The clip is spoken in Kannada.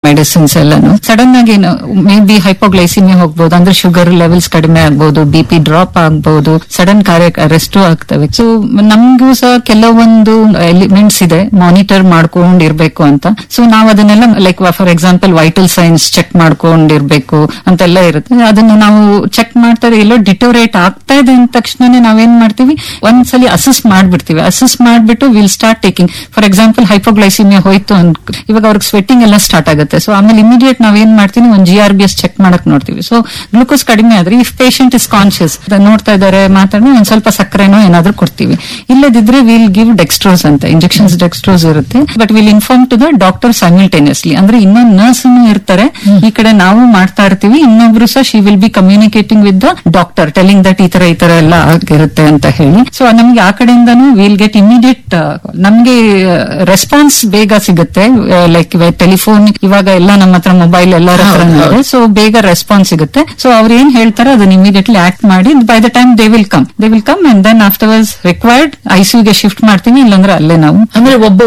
ಮೆಡಿಸಿನ್ಸ್ ಎಲ್ಲಾನು ಸಡನ್ ಆಗಿ ಮೇ ಬಿ ಹೈಪೋಗ್ಲೈಸಿಮಿಯಾ ಹೋಗ್ಬೋದು ಅಂದ್ರೆ ಶುಗರ್ ಲೆವೆಲ್ಸ್ ಕಡಿಮೆ ಆಗ್ಬಹುದು ಬಿ ಪಿ ಡ್ರಾಪ್ ಆಗ್ಬಹುದು ಸಡನ್ ಕಾರ್ಯಕ್ ಅರೆಸ್ಟ್ ಆಗ್ತವೆ ಸೊ ನಮ್ಗೂ ಸಹ ಕೆಲವೊಂದು ಎಲಿಮೆಂಟ್ಸ್ ಇದೆ ಮಾನಿಟರ್ ಮಾಡ್ಕೊಂಡಿರ್ಬೇಕು ಅಂತ ಸೊ ನಾವು ಅದನ್ನೆಲ್ಲ like for example vital signs check ಮಾಡ್ಕೊಂಡಿರ್ಬೇಕು ಅಂತೆಲ್ಲ ಇರುತ್ತೆ ಅದನ್ನ ನಾವು ಚೆಕ್ ಮಾಡ್ತಾರೆ ಎಲ್ಲೋ ಡಿಟೋರೇಟ್ ಆಗ್ತಾ ಇದೆ ಅಂದ ತಕ್ಷಣನೇ ನಾವೇನ್ ಮಾಡ್ತೀವಿ ಒಂದ್ಸಲಿ ಅಸಿಸ್ಟ್ ಮಾಡ್ಬಿಡ್ತೀವಿ ಅಸಿಸ್ಟ್ ಮಾಡ್ಬಿಟ್ಟು will start taking for example hypoglycaemia ಹೋಯ್ತು ಅನ್ ಇವಾಗ ಅವ್ರಿಗೆ ಸ್ವೆಟ್ಟಿಂಗ್ ಎಲ್ಲ ಸ್ಟಾರ್ಟ್ ಆಗುತ್ತೆ ಸೊ ಆಮೇಲೆ ಇಮಿಡಿಯೇಟ್ ನಾವ್ ಏನ್ ಮಾಡ್ತೀವಿ ಒಂದು G R B S check ಮಾಡಕ್ ನೋಡ್ತೀವಿ ಸೊ ಗ್ಲೂಕೋಸ್ ಕಡಿಮೆ ಆದ್ರೆ ಇಫ್ ಪೇಷಂಟ್ ಇಸ್ ಕಾನ್ಶಿಯಸ್ ನೋಡ್ತಾ ಇದಾರೆ ಮಾತಾಡಿ ಒಂದ್ ಸ್ವಲ್ಪ ಸಕ್ಕರೆನೋ ಏನಾದ್ರೂ ಕೊಡ್ತೀವಿ ಇಲ್ಲದಿದ್ರೆ ವಿಲ್ ಗಿವ್ ಡೆಕ್ಸ್ಟ್ರೋಸ್ ಅಂತ ಇಂಜೆಕ್ಷನ್ಸ್ ಡೆಕ್ಸ್ಟ್ರೋಸ್ ಇರುತ್ತೆ but will inform to the doctor simultaneously ಅಂದ್ರೆ ಇನ್ನೊಂದು ನರ್ಸ್ ಇರ್ತಾರೆ ಈ ಕಡೆ ನಾವು ಮಾಡ್ತಾ ಇರ್ತೀವಿ ಇನ್ನೊಬ್ರು ಸಹ she will be communicating with the doctor telling that ಈ ತರ ಈ ತರ ಎಲ್ಲ ಆಗಿರುತ್ತೆ ಅಂತ ಹೇಳಿ ಸೊ ನಮ್ಗೆ ಆ ಕಡೆಯಿಂದನೂ ವಿಲ್ ಗೆಟ್ ಇಮಿಡಿಯೇಟ್ ನಮ್ಗೆ ರೆಸ್ಪಾನ್ಸ್ ಬೇಗ ಸಿಗುತ್ತೆ ಲೈಕ್ ಟೆಲಿಫೋನ್ ಇವಾಗ ಎಲ್ಲ ನಮ್ಮ ಹತ್ರ ಮೊಬೈಲ್ ಎಲ್ಲರ ಹತ್ರ ಇದೆ ಸೊ ಬೇಗ ರೆಸ್ಪಾನ್ಸ್ ಸಿಗುತ್ತೆ ಸೊ ಅವ್ರು ಏನ್ ಹೇಳ್ತಾರೆ ಅದನ್ನ ಇಮಿಡಿಯೇಟ್ಲಿ ಆಕ್ಟ್ ಮಾಡಿ by the time they will come they will come and then afterwards required ಐಸಿಯುಗೆ ಶಿಫ್ಟ್ ಮಾಡ್ತೀವಿ ಇಲ್ಲಾಂದ್ರೆ ಅಲ್ಲೇ ನಾವು ಅಂದ್ರೆ ಒಬ್ಬ